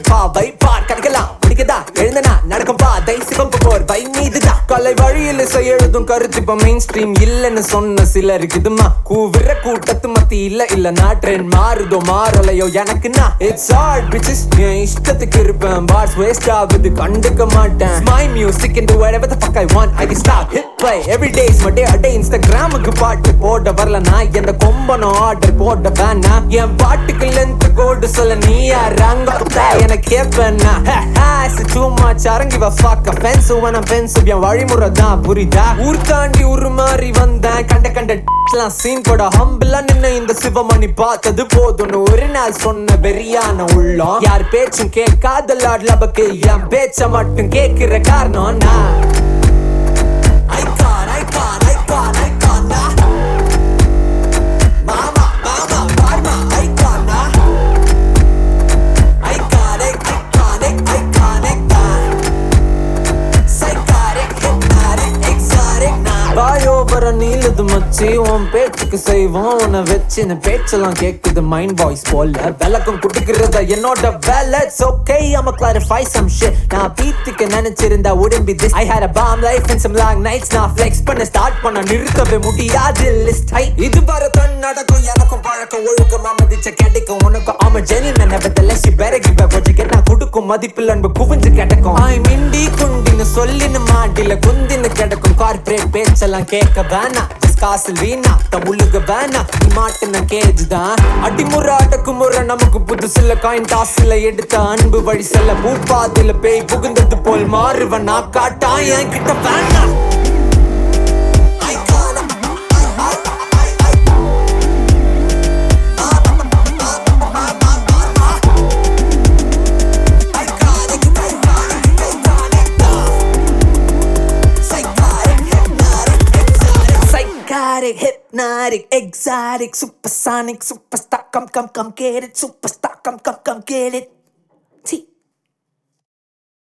பாவை பார் கணக்கலாம் முடிக்கதா எழுந்தனா நடக்கும் பாதை சிவப்பு போர் வை மீதுதான் கலை வழியில் இசை எழுதும் கருத்து இப்ப மெயின் ஸ்ட்ரீம் இல்லைன்னு சொன்ன சிலருக்கு இதுமா கூவிற கூட்டத்து மத்தி இல்ல இல்ல நாட்ரென் மாறுதோ மாறலையோ எனக்குன்னா இட்ஸ் ஆர்ட் பிச்சஸ் என் இஷ்டத்துக்கு இருப்பேன் பார்ட்ஸ் வேஸ்ட் ஆகுது கண்டுக்க மாட்டேன் my music and do whatever the fuck I want I can stop hit play every day is my day a day இன்ஸ்டாகிராமுக்கு பாட்டு போட வரல நான் எந்த கொம்பனும் ஆர்டர் போட வேணா என் பாட்டுக்கு லென்த் கோடு சொல்ல நீ யாராங்க என கேப்பேன்னா too much I don't give a fuck offensive when I'm offensive என் வழிமுறை தான் புரியுதா ஊர் தாண்டி ஒரு மாதிரி வந்தேன் கண்ட கண்ட எல்லாம் சீன் போட ஹம்பிளா நின்னு இந்த சிவமணி பார்த்தது போதும்னு ஒரு நாள் சொன்ன வெறியான உள்ளம் யார் பேச்சும் கேட்காத லாட் லபக்கு என் பேச்ச மட்டும் கேட்கிற காரணம் நான் ஐகான் ஐகான் ஐகான் ஐகான் நான் மாமா மாமா பார்மா ஐகான் நான் ஐகானிc iconic iconic நான் psychotic hypnotic exotic நான் வாயோபர நீளுது மச்சி உன் பேச்சுக்கு செய்வோம் உன்னை வச்சு இந்த பேச்செல்லாம் கேக்குது மைண்ட் வாய்ஸ் போல விளக்கம் குடுக்கிறத என்னோட வேலை it's okay I'm clarify some shit நான் பீத்துக்கு நினைச்சிருந்தா wouldn't be this I had a bomb life and some long nights நான் flex பண்ண ஸ்டார்ட் பண்ண நிறுத்தவே முடியாது லிஸ்ட் ஹை இது வரதான் நடக்கும் எனக்கும் பழக்கம் ஒழுக்கமா மதிச்ச கிடைக்கும் உனக்கும் ஆமா ஜெனில் nevertheless you better give back what you get நான் கொடுக்கும் மதிப்பில் அன்பு குவிஞ்சு கிடைக்கும் ஐ மிண்டி குண்டின்னு சொல்லின்னு மாட்டில குந்தின்னு கிடக்கும் கார்பரேட் பேச்செல்லாம் கேட்க வேணாம் just காசில் வீணா தமிழுக்கு வேணாம் நீ மாட்டின கேஜ் தான் அடிமுறை அடக்குமுறை நமக்கு புதுசுல காயின் டாஸ்ல எடுத்த அன்பு வழி செல்ல பூப்பாதில பேய் புகுந்தது போல் மாறுவன் நான் காட்டா என் கிட்ட வேணாம் Icon, iconic, iconic, iconic, psychotic, hypnotic, exotic, psychotic, hypnotic, exotic, supersonic, superstar, come, come, come, get it, superstar, come, come, come, get it.